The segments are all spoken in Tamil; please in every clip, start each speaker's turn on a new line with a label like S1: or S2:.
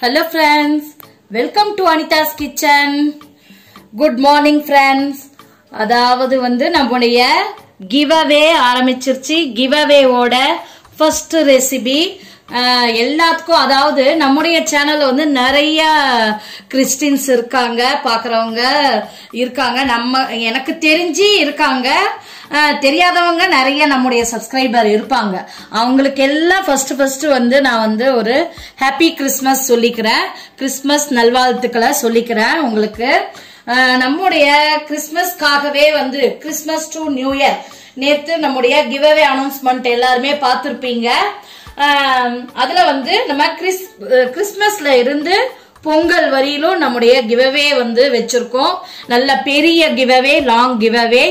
S1: hello friends welcome to Anitha's kitchen good morning friends அதாவது வந்து நம்முடைய கிவ் அவே ஆரம்பிச்சிருச்சு கிவ் அவேவோட ஃபர்ஸ்ட் ரெசிபி எல்லாத்துக்கும் அதாவது நம்முடைய சேனல்ல வந்து நிறைய கிறிஸ்டின்ஸ் இருக்காங்க பார்க்குறவங்க இருக்காங்க நம்ம எனக்கு தெரிஞ்சு இருக்காங்க அஹ், தெரியாதவங்க நிறைய நம்முடைய சப்ஸ்கிரைபர் இருப்பாங்க அவங்களுக்கு எல்லாம் ஃபர்ஸ்ட் ஃபர்ஸ்ட் வந்து நான் வந்து ஒரு ஹாப்பி கிறிஸ்மஸ் சொல்லிக்கிறேன் கிறிஸ்மஸ் நல்வாழ்த்துக்களை சொல்லிக்கிறேன் உங்களுக்கு அஹ், நம்முடைய கிறிஸ்மஸ்க்காகவே வந்து கிறிஸ்மஸ் டு நியூ இயர் நேத்து நம்முடைய கிவ் அவே அனௌன்ஸ்மெண்ட் எல்லாருமே பார்த்துருப்பீங்க ஆம், அதுல வந்து நம்ம கிறிஸ் கிறிஸ்மஸ்ல இருந்து பொங்கல் வரையிலும் நம்முடைய கிவ்அவே வந்து வச்சிருக்கோம் நல்ல பெரிய கிவ்அவே லாங் கிவ்அவே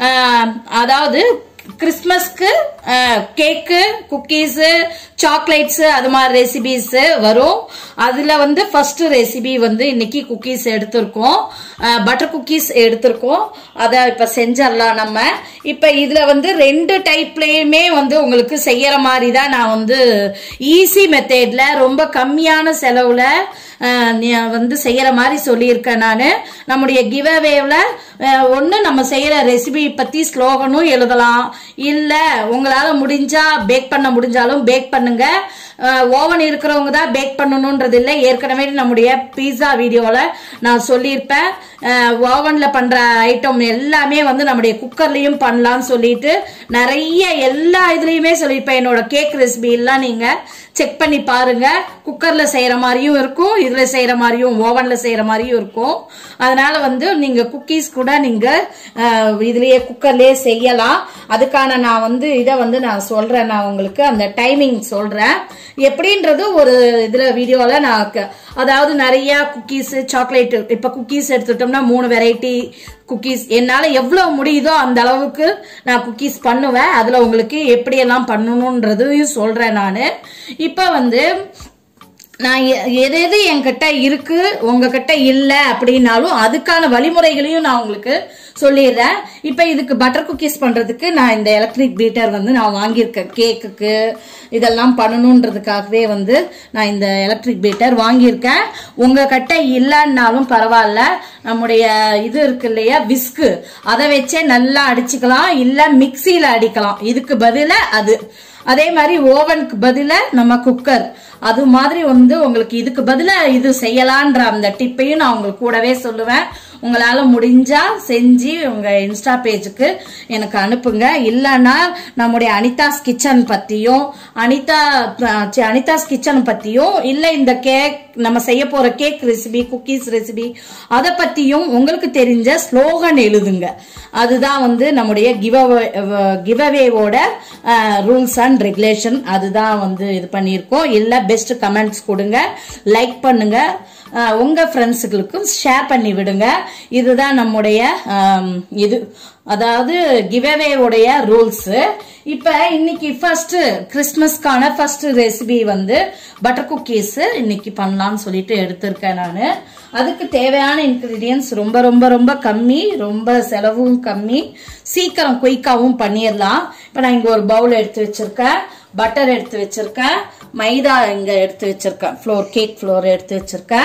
S1: அதாவது கிறிஸ்மஸ்க்கு கேக்கு குக்கீஸு சாக்லேட்ஸு அது மாதிரி ரெசிபிஸ் வரும் அதில் வந்து ஃபர்ஸ்ட் ரெசிபி வந்து இன்னைக்கு குக்கீஸ் எடுத்திருக்கோம் பட்டர் குக்கீஸ் எடுத்திருக்கோம் அதை இப்போ செஞ்சிடலாம் நம்ம இப்போ இதில் வந்து ரெண்டு டைப்லேயுமே வந்து உங்களுக்கு செய்யற மாதிரி தான் நான் வந்து ஈஸி மெத்தேட்ல ரொம்ப கம்மியான செலவில் வந்து செய்யற மாதிரி சொல்லியிருக்கேன் நான் நம்முடைய கிவ் அவேவில் ஒன்று நம்ம செய்யற ரெசிபி பற்றி ஸ்லோகனும் எழுதலாம் இல்லை உங்களால் முடிஞ்சா பேக் பண்ண முடிஞ்சாலும் பேக் பண்ணுங்க ஓவன் இருக்கிறவங்க தான் பேக் பண்ணணுன்றது இல்லை ஏற்கனவே நம்முடைய பீஸா வீடியோவில் நான் சொல்லியிருப்பேன் ஓவனில் பண்ணுற ஐட்டம் எல்லாமே வந்து நம்முடைய குக்கர்லேயும் பண்ணலாம்னு சொல்லிட்டு நிறைய எல்லா இதுலேயுமே சொல்லியிருப்பேன் என்னோட கேக் ரெசிபி எல்லாம் நீங்கள் செக் பண்ணி பாருங்க குக்கர்ல செய்யற மாதிரியும் இருக்கும் இதுல செய்யற மாதிரியும் ஓவன்ல செய்யற மாதிரியும் இருக்கும் அதனால வந்து நீங்க குக்கீஸ் கூட நீங்க அஹ், இதுலயே குக்கர்லயே செய்யலாம் அதுக்கான நான் வந்து இதை வந்து நான் சொல்றேன் நான் உங்களுக்கு அந்த டைமிங் சொல்றேன் எப்படின்றது ஒரு இதுல வீடியோல நான் க- அதாவது நிறைய குக்கீஸ் சாக்லேட் இப்ப குக்கீஸ் எடுத்துட்டோம்னா மூணு வெரைட்டி குக்கீஸ் என்னால எவ்வளவு முடியுதோ அந்த அளவுக்கு நான் குக்கீஸ் பண்ணுவேன் அதுல உங்களுக்கு எப்படியெல்லாம் பண்ணணுன்றதையும் சொல்றேன் நான் இப்ப வந்து நான் எ- எது எது என்கிட்ட இருக்கு உங்ககிட்ட இல்லை அப்படின்னாலும் அதுக்கான வழிமுறைகளையும் நான் உங்களுக்கு சொல்லிடுறேன் இப்போ இதுக்கு பட்டர் குக்கீஸ் பண்றதுக்கு நான் இந்த எலக்ட்ரிக் பீட்டர் வந்து நான் வாங்கியிருக்கேன் கேக்குக்கு இதெல்லாம் பண்ணணுன்றதுக்காகவே வந்து நான் இந்த எலக்ட்ரிக் பீட்டர் வாங்கியிருக்கேன் உங்ககிட்ட இல்லைன்னாலும் பரவாயில்ல நம்முடைய இது இருக்கு இல்லையா விஸ்கு அதை வச்சே நல்லா அடிச்சுக்கலாம் இல்லை மிக்சியில அடிக்கலாம் இதுக்கு பதிலா அது அதே மாதிரி ஓவனுக்கு பதிலா நம்ம குக்கர் அது மாதிரி வந்து உங்களுக்கு இதுக்கு பதிலா இது செய்யலான்ற அந்த டிப்பையும் நான் உங்களுக்கு கூடவே சொல்லுவேன் உங்களால முடிஞ்சா செஞ்சு உங்க இன்ஸ்டா பேஜுக்கு எனக்கு அனுப்புங்க இல்லைன்னா நம்முடைய அனிதாஸ் கிச்சன் பத்தியும் அனிதா அஹ், சி, அனிதாஸ் கிச்சன் பத்தியும் இல்ல இந்த கேக் நம்ம செய்ய போற கேக் ரெசிபி குக்கீஸ் ரெசிபி அதை பத்தியும் உங்களுக்கு தெரிஞ்ச ஸ்லோகன் எழுதுங்க அதுதான் வந்து நம்முடைய கிவ் கிவ்அவேவோட ரூல்ஸ் அண்ட் ரெகுலேஷன் அதுதான் வந்து இது பண்ணியிருக்கோம் இல்ல பெஸ்ட் கமெண்ட்ஸ் கொடுங்க லைக் பண்ணுங்க அஹ், உங்க ஃப்ரெண்ட்ஸுகளுக்கும் ஷேர் பண்ணி விடுங்க இதுதான் நம்முடைய ஆம், இது அதாவது கிவ்அவேவுடைய ரூல்ஸ் இப்ப இன்னைக்கு ஃபர்ஸ்ட் கிறிஸ்மஸ்க்கான ஃபர்ஸ்ட் ரெசிபி வந்து பட்டர் குக்கீஸ் இன்னைக்கு பண்ணலாம்னு சொல்லிட்டு எடுத்திருக்கேன் நான் அதுக்கு தேவையான இன்கிரீடியன்ஸ் ரொம்ப ரொம்ப ரொம்ப கம்மி ரொம்ப செலவும் கம்மி சீக்கிரம் குயிக்காவும் பண்ணிடலாம் இப்ப நான் இங்க ஒரு பவுல் எடுத்து வச்சிருக்கேன் பட்டர் எடுத்து வச்சிருக்கேன் மைதா இங்க எடுத்து வச்சிருக்கேன் ஃப்ளோர் கேக் ஃப்ளோர் எடுத்து வச்சிருக்கேன்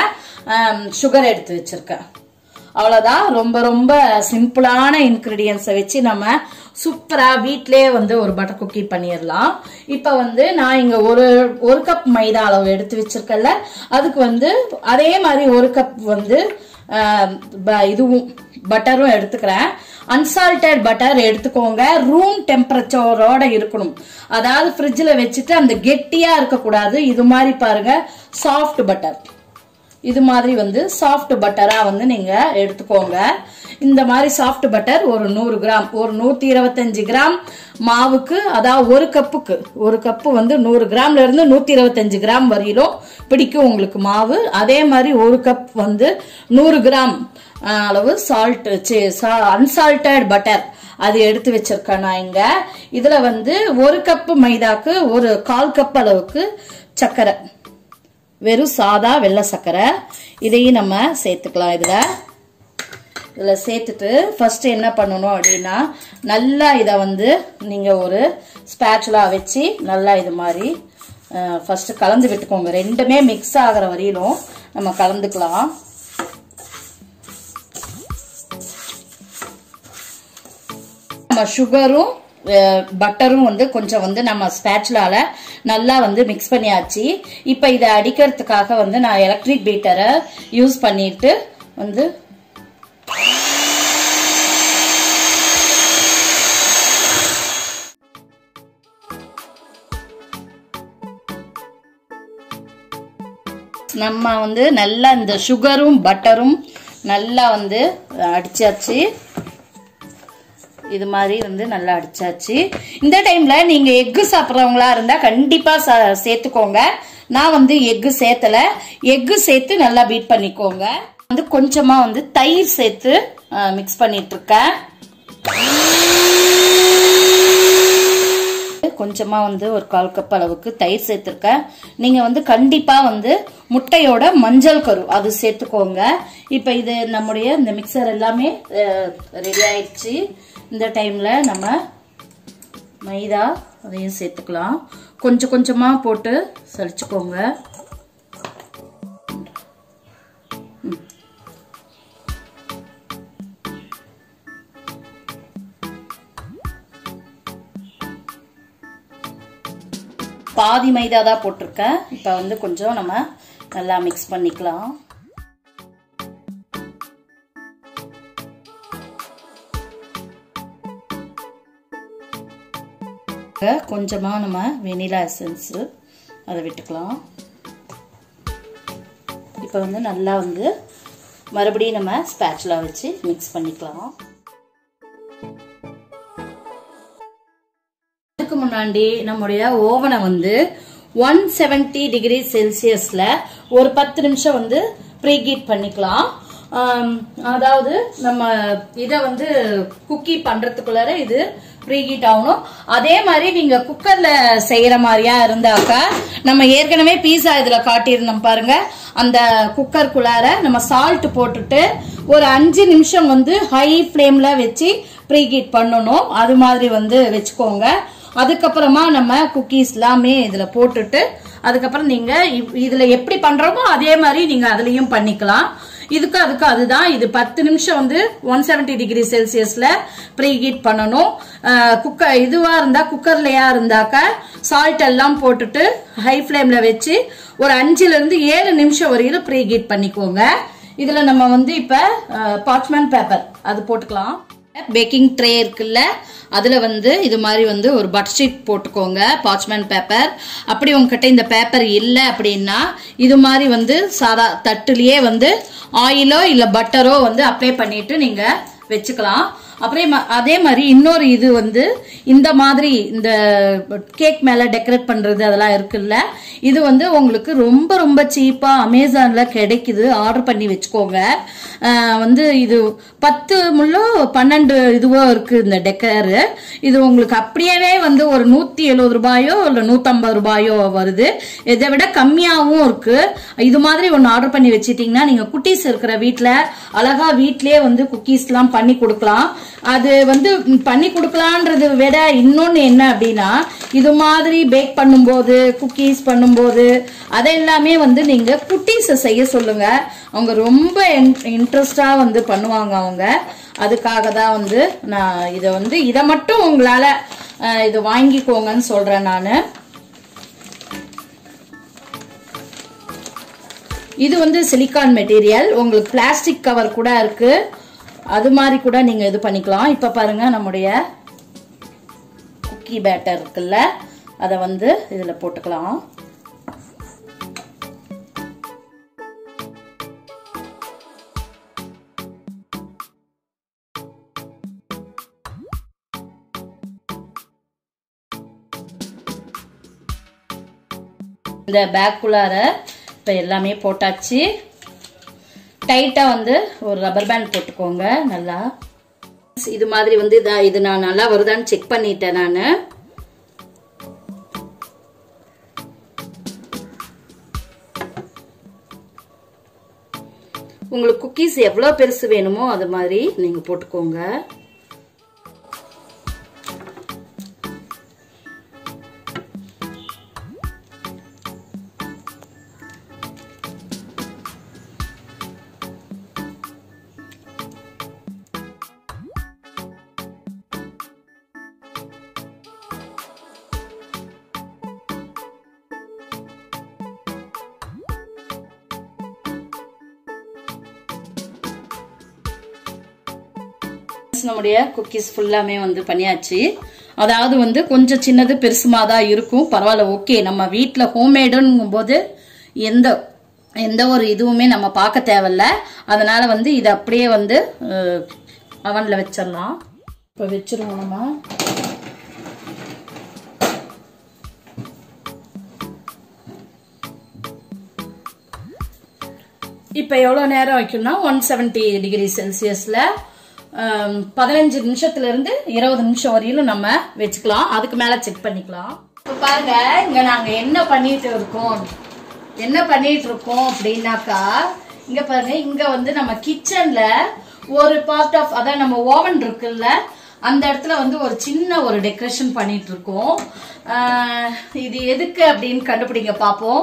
S1: சுகர் எடுத்து வச்சிருக்கேன் அவ்வளவுதான் ரொம்ப ரொம்ப சிம்பிளான இன்கிரீடியன்ஸை வச்சு நம்ம சூப்பரா வீட்டிலே வந்து ஒரு பட்டர் குக்கி பண்ணிடலாம் இப்போ வந்து நான் இங்க ஒரு ஒரு கப் மைதா அளவு எடுத்து வச்சிருக்கேன்ல அதுக்கு வந்து அதே மாதிரி ஒரு கப் வந்து ஆஹ், ப- இதுவும் பட்டரும் எடுத்துக்கிறேன் அன்சால்டட் பட்டர் எடுத்துக்கோங்க ரூம் டெம்பரேச்சரோட இருக்கணும் அதாவது ஃப்ரிட்ஜில் வச்சுட்டு அந்த கெட்டியா இருக்கக்கூடாது இது மாதிரி பாருங்க சாஃப்ட் பட்டர் இது மாதிரி வந்து சாஃப்ட் பட்டரா வந்து நீங்க எடுத்துக்கோங்க இந்த மாதிரி சாஃப்ட் பட்டர் ஒரு நூறு கிராம் ஒரு நூத்தி இருபத்தஞ்சு கிராம் மாவுக்கு அதாவது ஒரு கப்புக்கு ஒரு கப்பு வந்து நூறு கிராம்ல இருந்து நூத்தி இருபத்தஞ்சு கிராம் வரையிலும் பிடிக்கும் உங்களுக்கு மாவு அதே மாதிரி ஒரு கப் வந்து நூறு கிராம் அஹ், அளவு சால்ட் அன்சால்டட் பட்டர் அது எடுத்து வச்சிருக்கேன் நான் இங்க இதுல வந்து ஒரு கப்பு மைதாக்கு ஒரு கால் கப் அளவுக்கு சர்க்கரை வெறும் சாதா வெள்ளை சர்க்கரை இதையும் நம்ம சேர்த்துக்கலாம் இதில் இதில் சேர்த்துட்டு ஃபர்ஸ்ட் என்ன பண்ணணும் அப்படின்னா நல்லா இதை வந்து நீங்கள் ஒரு ஸ்பேச்சுலா வச்சு நல்லா இது மாதிரி ஃபர்ஸ்ட் கலந்து விட்டுக்கோங்க ரெண்டுமே மிக்ஸ் ஆகிற வரையிலும் நம்ம கலந்துக்கலாம் நம்ம சுகரும் பட்டரும் வந்து கொஞ்சம் வந்து நம்ம ஸ்பேச்சுலால நல்லா வந்து மிக்ஸ் பண்ணியாச்சு இப்போ இதை அடிக்கிறதுக்காக வந்து நான் எலக்ட்ரிக் பீட்டரை யூஸ் பண்ணிட்டு வந்து நம்ம வந்து நல்லா இந்த சுகரும் பட்டரும் நல்லா வந்து அடிச்சாச்சு இது மாதிரி வந்து நல்லா அடிச்சாச்சு இந்த டைம்ல நீங்க எக்கு சாப்பிட்றவங்களா இருந்தா கண்டிப்பா சேர்த்துக்கோங்க நான் வந்து எக்கு சேர்த்தல எக்கு சேர்த்து நல்லா பீட் பண்ணிக்கோங்க வந்து கொஞ்சமா வந்து தயிர் சேர்த்து மிக்ஸ் பண்ணிட்டு இருக்கேன் கொஞ்சமா வந்து ஒரு கால் கப் அளவுக்கு தயிர் சேர்த்திருக்கேன் நீங்க வந்து கண்டிப்பா வந்து முட்டையோட மஞ்சள் கரு அது சேர்த்துக்கோங்க இப்ப இது நம்முடைய இந்த மிக்சர் எல்லாமே ரெடி ஆயிடுச்சு இந்த டைம்ல நம்ம மைதா அதையும் சேர்த்துக்கலாம் கொஞ்சம் கொஞ்சமா போட்டு சலிச்சுக்கோங்க பாதி மைதா தான் போட்டிருக்கேன் இப்போ வந்து கொஞ்சம் நம்ம நல்லா மிக்ஸ் பண்ணிக்கலாம் கொஞ்சமாக நம்ம வெனிலா எசன்ஸு அதை விட்டுக்கலாம் இப்போ வந்து நல்லா வந்து மறுபடியும் நம்ம ஸ்பேச்சுலா வச்சு மிக்ஸ் பண்ணிக்கலாம் அதுக்கு முன்னாடி நம்முடைய ஓவனை வந்து ஒன் செவன்டி டிகிரி செல்சியஸ்ல ஒரு பத்து நிமிஷம் வந்து ப்ரீகீட் பண்ணிக்கலாம் அதாவது நம்ம இதை வந்து குக்கி பண்றதுக்குள்ளார இது ப்ரீஹீட் ஆகணும் அதே மாதிரி நீங்க குக்கர்ல செய்யற மாதிரியா இருந்தாக்கா நம்ம ஏற்கனவே பீஸா இதுல காட்டியிருந்தோம் பாருங்க அந்த குக்கருக்குள்ளார நம்ம சால்ட் போட்டுட்டு ஒரு அஞ்சு நிமிஷம் வந்து ஹை ஃப்ளேம்ல வச்சு ப்ரீஹீட் பண்ணணும் அது மாதிரி வந்து வச்சுக்கோங்க அதுக்கப்புறமா நம்ம குக்கீஸ் எல்லாமே இதுல போட்டுட்டு அதுக்கப்புறம் நீங்க இதுல எப்படி பண்றோமோ அதே மாதிரி நீங்க அதுலயும் பண்ணிக்கலாம் இதுக்கு அதுக்கு அதுதான் இது பத்து நிமிஷம் வந்து ஒன் செவன்டி டிகிரி செல்சியஸ்ல ப்ரீ ஹீட் பண்ணணும் குக்கர் இதுவா இருந்தா குக்கர்லயா இருந்தாக்க சால்ட் எல்லாம் போட்டுட்டு ஹை ஃப்ளேம்ல வச்சு ஒரு அஞ்சுல இருந்து ஏழு நிமிஷம் வரையிலும் ப்ரீ ஹீட் பண்ணிக்கோங்க இதுல நம்ம வந்து இப்ப பார்ச்மெண்ட் பேப்பர் அது போட்டுக்கலாம் பேக்கிங் ட்ரே இருக்குல்ல அதுல வந்து இது மாதிரி வந்து ஒரு பட் ஷீட் போட்டுக்கோங்க பார்ச்மெண்ட் பேப்பர் அப்படி உங்ககிட்ட இந்த பேப்பர் இல்லை அப்படின்னா இது மாதிரி வந்து சாதா தட்டுலயே வந்து ஆயிலோ இல்ல பட்டரோ வந்து அப்ளை பண்ணிட்டு நீங்க வச்சுக்கலாம் அப்புறம் அதே மாதிரி இன்னொரு இது வந்து இந்த மாதிரி இந்த கேக் மேல டெக்கரேட் பண்றது அதெல்லாம் இருக்குல்ல இது வந்து உங்களுக்கு ரொம்ப ரொம்ப சீப்பா அமேசான்ல கிடைக்குது ஆர்டர் பண்ணி வச்சுக்கோங்க வந்து இது பத்து முள்ளோ பன்னெண்டு இதுவோ இருக்கு இந்த டெக்கரு இது உங்களுக்கு அப்படியே வந்து ஒரு நூத்தி எழுபது ரூபாயோ இல்ல நூத்தம்பது ரூபாயோ வருது இதை விட கம்மியாகவும் இருக்கு இது மாதிரி ஒன்று ஆர்டர் பண்ணி வச்சிட்டீங்கன்னா நீங்க குட்டீஸ் இருக்கிற வீட்டில் அழகா வீட்லயே வந்து குக்கீஸ் எல்லாம் பண்ணி கொடுக்கலாம் அது வந்து பண்ணி கொடுக்கலான்றது விட இன்னொன்னு என்ன அப்படின்னா இது மாதிரி பேக் பண்ணும்போது குக்கீஸ் பண்ணும்போது அதெல்லாமே வந்து நீங்க குட்டீஸை செய்ய சொல்லுங்க அவங்க ரொம்ப இன்ட்ரெஸ்டா வந்து பண்ணுவாங்க அவங்க அதுக்காக தான் வந்து நான் இதை வந்து இதை மட்டும் உங்களால இது வாங்கிக்கோங்கன்னு சொல்றேன் நான் இது வந்து சிலிக்கான் மெட்டீரியல் உங்களுக்கு பிளாஸ்டிக் கவர் கூட இருக்கு அது மாதிரி கூட நீங்க இது பண்ணிக்கலாம் இப்ப பாருங்க நம்முடைய குக்கி பேட்டர் இருக்குல்ல அதை வந்து இதுல போட்டுக்கலாம் இந்த பேக்குள்ளார இப்போ எல்லாமே போட்டாச்சு டைட்டாக வந்து ஒரு ரப்பர் பேண்ட் போட்டுக்கோங்க நல்லா இது மாதிரி வந்து இதா இது நான் நல்லா வருதான்னு செக் பண்ணிட்டேன் நான் உங்களுக்கு குக்கீஸ் எவ்வளோ பெருசு வேணுமோ அது மாதிரி நீங்கள் போட்டுக்கோங்க நம்முடைய குக்கீஸ் ஃபுல்லாமே வந்து பண்ணியாச்சு அதாவது வந்து கொஞ்சம் சின்னது பெருசுமா தான் இருக்கும் பரவாயில்ல ஓகே நம்ம வீட்டில் ஹோம்மேடுங்கும் போது எந்த எந்த ஒரு இதுவுமே நம்ம பார்க்க தேவையில்ல அதனால வந்து இதை அப்படியே வந்து அவனில் வச்சிடலாம் இப்போ வச்சிருவோம் நம்ம இப்போ எவ்வளோ நேரம் வைக்கணும்னா ஒன் செவன்டி டிகிரி செல்சியஸில் பதினஞ்சு நிமிஷத்துல இருந்து இருபது நிமிஷம் வரையிலும் நம்ம வச்சுக்கலாம் அதுக்கு மேலே செக் பண்ணிக்கலாம் இப்போ பாருங்க இங்க நாங்க என்ன பண்ணிட்டு இருக்கோம் என்ன பண்ணிட்டு இருக்கோம் அப்படின்னாக்கா இங்க பாருங்க இங்க வந்து நம்ம கிச்சன்ல ஒரு பார்ட் ஆஃப் அதான் நம்ம ஓவன் இருக்குல்ல அந்த இடத்துல வந்து ஒரு சின்ன ஒரு டெக்கரேஷன் பண்ணிட்டு இருக்கோம் ஆஹ் இது எதுக்கு அப்படின்னு கண்டுபிடிங்க பார்ப்போம்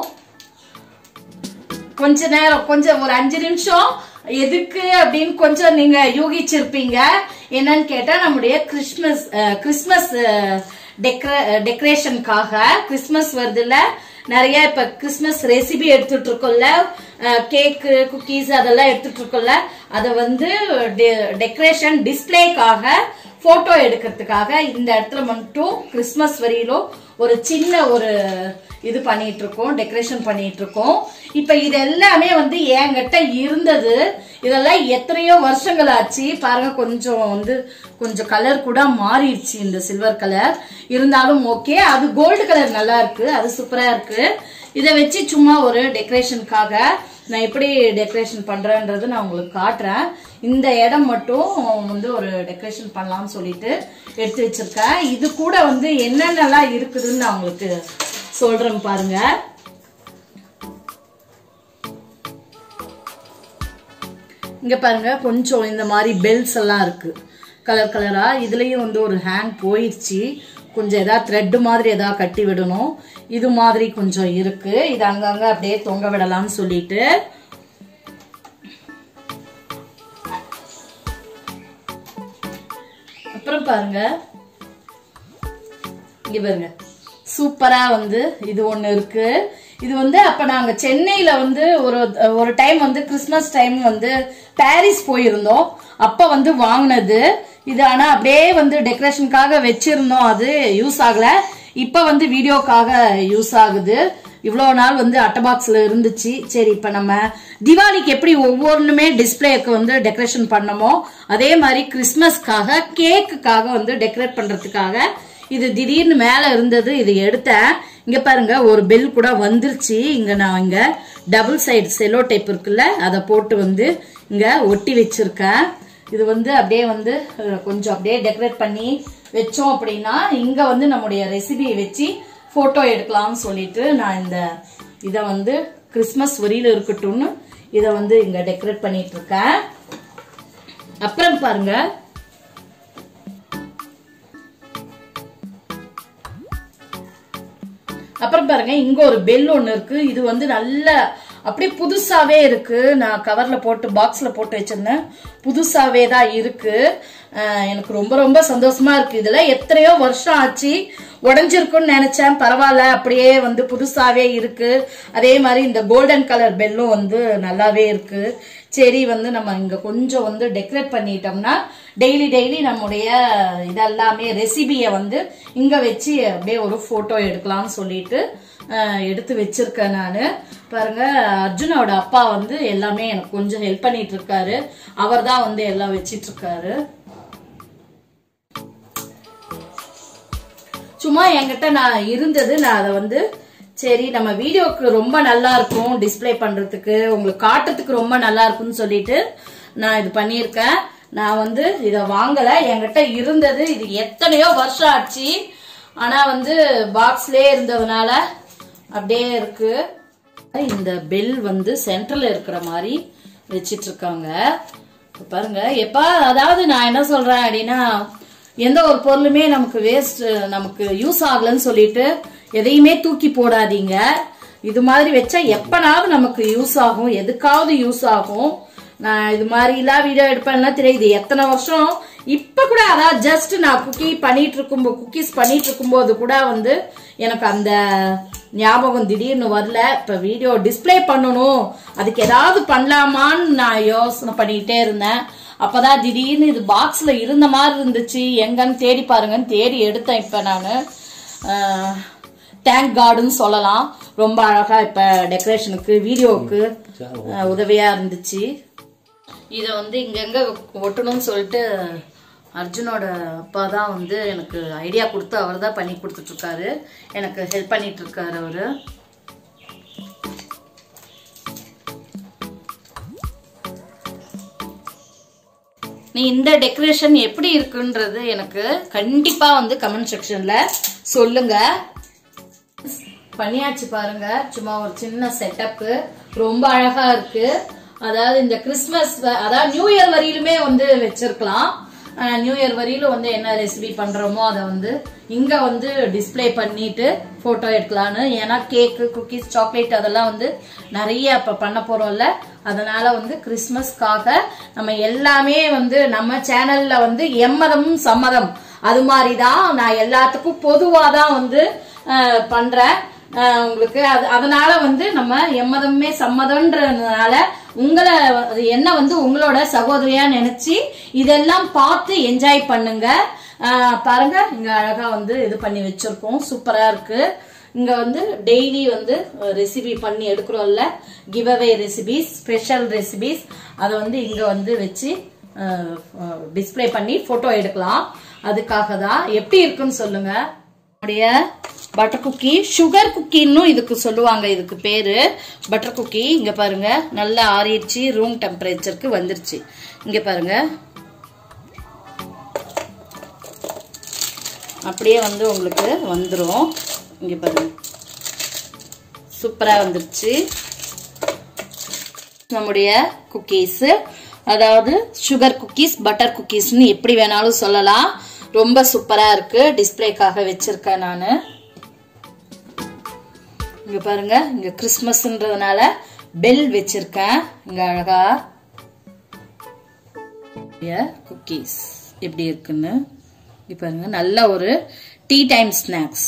S1: கொஞ்ச நேரம் கொஞ்சம் ஒரு அஞ்சு நிமிஷம் எதுக்கு அப்படின்னு கொஞ்சம் நீங்க யூகிச்சிருப்பீங்க என்னன்னு கேட்டா நம்முடைய கிறிஸ்மஸ் அஹ், கிறிஸ்மஸ் டெக்கரேஷனுக்காக கிறிஸ்மஸ் வருதுல்ல நிறைய இப்ப கிறிஸ்மஸ் ரெசிபி எடுத்துட்டு இருக்கோம்ல கேக்கு குக்கீஸ் அதெல்லாம் எடுத்துட்டு இருக்கோம்ல அதை வந்து டெக்கரேஷன் டிஸ்பிளேக்காக போட்டோ எடுக்கிறதுக்காக இந்த இடத்துல மட்டும் கிறிஸ்மஸ் வரையிலும் ஒரு சின்ன ஒரு இது பண்ணிட்டு இருக்கோம் டெக்கரேஷன் பண்ணிட்டு இருக்கோம் இப்ப இது எல்லாமே வந்து என்கிட்ட இருந்தது இதெல்லாம் எத்தனையோ வருஷங்கள் ஆச்சு பாருங்க கொஞ்சம் வந்து கொஞ்சம் கலர் கூட மாறிடுச்சு இந்த சில்வர் கலர் இருந்தாலும் ஓகே அது கோல்டு கலர் நல்லா இருக்கு அது சூப்பரா இருக்கு இதை வச்சு சும்மா ஒரு டெக்கரேஷனுக்காக நான் எப்படி டெக்கரேஷன் பண்றேன்றது நான் உங்களுக்கு காட்டுறேன் இந்த இடம் மட்டும் வந்து ஒரு டெக்கரேஷன் பண்ணலாம்னு சொல்லிட்டு எடுத்து வச்சிருக்கேன் இது கூட வந்து என்னென்னலாம் இருக்குதுன்னு நான் உங்களுக்கு சொல்றேன் பாருங்க இங்க பாருங்க கொஞ்சம் இந்த மாதிரி பெல்ஸ் எல்லாம் இருக்கு கலர் கலரா இதுலயும் வந்து ஒரு ஹேண்ட் போயிடுச்சு கொஞ்சம் ஏதாவது த்ரெட் மாதிரி ஏதாவது கட்டி விடணும் இது மாதிரி கொஞ்சம் இருக்கு இது அங்கங்க அப்படியே தொங்க விடலாம்னு சொல்லிட்டு அப்புறம் பாருங்க இங்க பாருங்க சூப்பரா வந்து இது ஒண்ணு இருக்கு இது வந்து அப்ப நாங்க சென்னையில வந்து ஒரு ஒரு டைம் வந்து கிறிஸ்மஸ் டைம் வந்து பாரிஸ் போயிருந்தோம் அப்ப வந்து வாங்கினது இது ஆனா அப்படியே வந்து டெக்கரேஷனுக்காக வச்சிருந்தோம் அது யூஸ் ஆகல இப்ப வந்து வீடியோக்காக யூஸ் ஆகுது இவ்வளவு நாள் வந்து அட்டை பாக்ஸ்ல இருந்துச்சு சரி இப்ப நம்ம திவாலிக்கு எப்படி ஒவ்வொன்றுமே டிஸ்பிளேக்கு வந்து டெக்கரேஷன் பண்ணமோ அதே மாதிரி கிறிஸ்மஸ்க்காக கேக்குக்காக வந்து டெக்கரேட் பண்றதுக்காக இது திடீர்னு மேல இருந்தது இது எடுத்தேன் இங்க பாருங்க ஒரு பெல் கூட வந்துருச்சு இங்க நான் இங்க டபுள் சைடு செலோ டைப் இருக்குல்ல அதை போட்டு வந்து இங்க ஒட்டி வச்சிருக்கேன் இது வந்து அப்படியே வந்து அஹ், கொஞ்சம் அப்படியே டெக்கரேட் பண்ணி வச்சோம் அப்படின்னா இங்க வந்து நம்முடைய ரெசிபியை வச்சு போட்டோ எடுக்கலாம்னு சொல்லிட்டு நான் இந்த இதை வந்து கிறிஸ்மஸ் வரியில இருக்கட்டும்னு இதை வந்து இங்க டெக்கரேட் பண்ணிட்டு இருக்கேன் அப்புறம் பாருங்க அப்புறம் பாருங்க இங்க ஒரு பெல் ஒண்ணு இருக்கு இது வந்து நல்ல அப்படியே புதுசாவே இருக்கு நான் கவர்ல போட்டு பாக்ஸ்ல போட்டு வச்சிருந்தேன் புதுசாவே தான் இருக்கு அஹ் எனக்கு ரொம்ப ரொம்ப சந்தோஷமா இருக்கு இதுல எத்தனையோ வருஷம் ஆச்சு உடஞ்சிருக்குன்னு நினைச்சேன் பரவாயில்ல அப்படியே வந்து புதுசாவே இருக்கு அதே மாதிரி இந்த கோல்டன் கலர் பெல்லும் வந்து நல்லாவே இருக்கு சரி வந்து நம்ம இங்க கொஞ்சம் வந்து டெக்கரேட் பண்ணிட்டோம்னா டெய்லி டெய்லி நம்முடைய இதெல்லாமே ரெசிபியை வந்து இங்க வச்சு அப்படியே ஒரு போட்டோ எடுக்கலாம்னு சொல்லிட்டு அஹ், எடுத்து வச்சிருக்கேன் நான் பாருங்க அர்ஜுனோட அப்பா வந்து எல்லாமே எனக்கு கொஞ்சம் ஹெல்ப் பண்ணிட்டு இருக்காரு அவர் தான் வந்து எல்லாம் வச்சிட்டு இருக்காரு சும்மா என்கிட்ட நான் இருந்தது நான் அதை வந்து சரி நம்ம வீடியோக்கு ரொம்ப நல்லா இருக்கும் டிஸ்ப்ளே பண்றதுக்கு உங்களுக்கு காட்டுறதுக்கு ரொம்ப நல்லா இருக்கும்னு சொல்லிட்டு நான் இது பண்ணியிருக்கேன் நான் வந்து இதை வாங்கல என்கிட்ட இருந்தது இது எத்தனையோ வருஷம் ஆச்சு ஆனா வந்து பாக்ஸ்லயே இருந்ததுனால அப்படியே இருக்கு இந்த பெல் வந்து சென்டர்ல இருக்கிற மாதிரி வச்சிட்டு இருக்காங்க இப்ப பாருங்க எப்ப அதாவது நான் என்ன சொல்றேன் அப்படின்னா எந்த ஒரு பொருளுமே நமக்கு வேஸ்ட் நமக்கு யூஸ் ஆகலன்னு சொல்லிட்டு எதையுமே தூக்கி போடாதீங்க இது மாதிரி வச்சா எப்பனாவது நமக்கு யூஸ் ஆகும் எதுக்காவது யூஸ் ஆகும் நான் இது மாதிரி எல்லாம் வீடியோ எடுப்பேன்னா தெரியுது எத்தனை வருஷம் இப்ப கூட அதான் ஜஸ்ட் நான் குக்கி பண்ணிட்டு இருக்கும்போது குக்கீஸ் பண்ணிட்டு இருக்கும்போது கூட வந்து எனக்கு அந்த ஞாபகம் திடீர்னு வரல இப்ப வீடியோ டிஸ்ப்ளே பண்ணணும் அதுக்கு ஏதாவது பண்ணலாமான்னு நான் யோசனை பண்ணிட்டே இருந்தேன் அப்பதான் திடீர்னு இது பாக்ஸ்ல இருந்த மாதிரி இருந்துச்சு எங்கன்னு தேடி பாருங்கன்னு தேடி எடுத்தேன் இப்ப நானு தேங்க் கார்டுன்னு சொல்லலாம் ரொம்ப அழகா இப்ப டெக்கரேஷனுக்கு வீடியோவுக்கு அஹ், உதவியா இருந்துச்சு இதை வந்து இங்கங்க ஒட்டணும்னு சொல்லிட்டு அர்ஜுனோட அப்பா தான் வந்து எனக்கு ஐடியா கொடுத்து அவர் தான் பண்ணி கொடுத்துட்டு இருக்காரு எனக்கு ஹெல்ப் பண்ணிட்டு இருக்காரு அவரு நீ இந்த டெக்கரேஷன் எப்படி இருக்குன்றது எனக்கு கண்டிப்பா வந்து கமெண்ட் செக்ஷன்ல சொல்லுங்க பண்ணியாச்சு பாருங்க சும்மா ஒரு சின்ன செட்டப் ரொம்ப அழகா இருக்கு அதாவது இந்த கிறிஸ்மஸ் வ- அதாவது நியூ இயர் வரையிலுமே வந்து வச்சிருக்கலாம் அஹ் நியூ இயர் வரையிலும் வந்து என்ன ரெசிபி பண்றோமோ அதை வந்து இங்க வந்து டிஸ்ப்ளே பண்ணிட்டு போட்டோ எடுக்கலான்னு ஏன்னா கேக்கு குக்கீஸ் சாக்லேட் அதெல்லாம் வந்து நிறைய இப்ப பண்ண போறோம்ல அதனால வந்து கிறிஸ்மஸ்க்காக நம்ம எல்லாமே வந்து நம்ம சேனல்ல வந்து எம்மதம் சம்மதம் அது மாதிரிதான் நான் எல்லாத்துக்கும் பொதுவா தான் வந்து அஹ், பண்றேன் அஹ், உங்களுக்கு அது அதனால வந்து நம்ம எம்மதமே சம்மதம்ன்றதுனால உங்களை அது என்ன வந்து உங்களோட சகோதரியா நினைச்சு இதெல்லாம் பார்த்து என்ஜாய் பண்ணுங்க அஹ், பாருங்க இங்க அழகா வந்து இது பண்ணி வச்சிருக்கோம் சூப்பரா இருக்கு இங்க வந்து டெய்லி வந்து ரெசிபி பண்ணி எடுக்கிறோம்ல giveaway recipes special recipes அதை வந்து இங்க வந்து வச்சு டிஸ்ப்ளே பண்ணி போட்டோ எடுக்கலாம் அதுக்காக தான் எப்படி இருக்குன்னு சொல்லுங்க நம்முடைய பட்டர் குக்கி சுகர் குக்கின்னு இதுக்கு சொல்லுவாங்க இதுக்கு பேரு பட்டர் குக்கி இங்க பாருங்க நல்லா ஆறிடுச்சு ரூம் டெம்பரேச்சருக்கு வந்துருச்சு இங்க பாருங்க அப்படியே வந்து உங்களுக்கு வந்துரும் இங்க பாருங்க சூப்பரா வந்துருச்சு நம்முடைய குக்கீஸ் அதாவது சுகர் குக்கீஸ் பட்டர் குக்கீஸ்னு எப்படி வேணாலும் சொல்லலாம் ரொம்ப சூப்பரா இருக்கு டிஸ்பிளேக்காக வச்சிருக்கேன் நான் இங்க பாருங்க இங்க கிறிஸ்மஸ்ன்றதுனால பெல் வச்சிருக்கேன் இங்க அழகா குக்கீஸ் எப்படி இருக்குன்னு இங்க பாருங்க நல்ல ஒரு டீ டைம் ஸ்நாக்ஸ்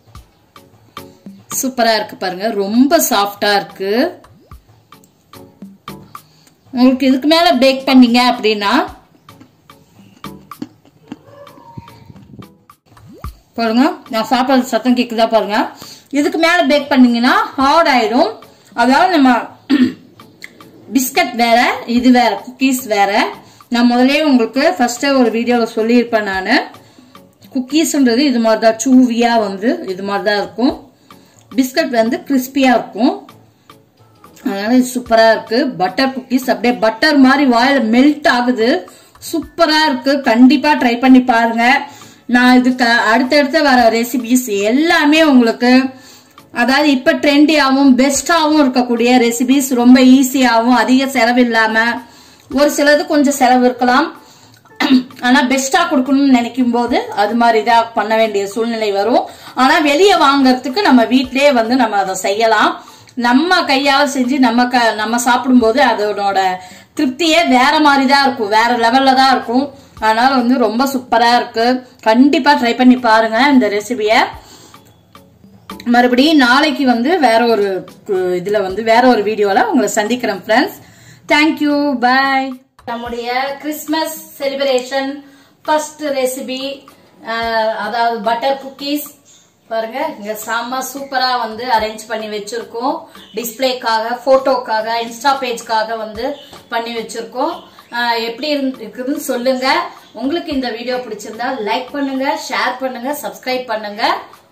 S1: சூப்பரா இருக்கு பாருங்க ரொம்ப சாஃப்டா இருக்கு உங்களுக்கு இதுக்கு மேல பேக் பண்ணீங்க அப்படின்னா பாருங்க நான் சாப்பிட்றது சத்தம் கேக்குதா பாருங்க இதுக்கு மேல பேக் பண்ணீங்கன்னா ஹார்ட் ஆயிடும் அதாவது நம்ம பிஸ்கட் வேற இது வேற குக்கீஸ் வேற நான் முதலே உங்களுக்கு ஃபர்ஸ்டே ஒரு வீடியோல சொல்லியிருப்பேன் நான் குக்கீஸ்ன்றது இது மாதிரி தான் சூவியா வந்து இது மாதிரி தான் இருக்கும் பிஸ்கட் வந்து கிறிஸ்பியா இருக்கும் அதனால இது சூப்பரா இருக்கு பட்டர் குக்கீஸ் அப்படியே பட்டர் மாதிரி வாயில மெல்ட் ஆகுது சூப்பரா இருக்கு கண்டிப்பா ட்ரை பண்ணி பாருங்க நான் இதுக்கு அடுத்தடுத்து வர ரெசிபிஸ் எல்லாமே உங்களுக்கு அதாவது இப்ப ட்ரெண்டியாவும் பெஸ்டாவும் இருக்கக்கூடிய ரெசிபிஸ் ரொம்ப ஈஸியாவும் அதிக செலவு இல்லாம ஒரு சிலது கொஞ்சம் செலவு இருக்கலாம் ஆனா பெஸ்டா கொடுக்கணும்னு நினைக்கும் போது அது மாதிரி தான் பண்ண வேண்டிய சூழ்நிலை வரும் ஆனா வெளியே வாங்குறதுக்கு நம்ம வீட்டிலேயே வந்து நம்ம அதை செய்யலாம் நம்ம கையால செஞ்சு நம்ம க நம்ம சாப்பிடும்போது அதனோட திருப்தியே வேற மாதிரி தான் இருக்கும் வேற லெவல்ல தான் இருக்கும் அதனால வந்து ரொம்ப சூப்பரா இருக்கு கண்டிப்பா ட்ரை பண்ணி பாருங்க இந்த ரெசிபியை மறுபடியும் நாளைக்கு வந்து வேற ஒரு கு- இதுல வந்து வேற ஒரு வீடியோல உங்களை சந்திக்கிறேன் ஃப்ரெண்ட்ஸ் தேங்க்யூ பாய் நம்முடைய கிறிஸ்மஸ் செலிப்ரேஷன் ஃபர்ஸ்ட் ரெசிபி அதாவது பட்டர் குக்கீஸ் பாருங்க இங்க செம்ம சூப்பரா வந்து அரேஞ்ச் பண்ணி வச்சிருக்கோம் டிஸ்பிளேக்காக போட்டோக்காக இன்ஸ்டா பேஜ்க்காக வந்து பண்ணி வச்சிருக்கோம் அஹ், எப்படி இருந்து- இருக்குதுன்னு சொல்லுங்க உங்களுக்கு இந்த வீடியோ பிடிச்சிருந்தா லைக் பண்ணுங்க ஷேர் பண்ணுங்க சப்ஸ்கிரைப் பண்ணுங்க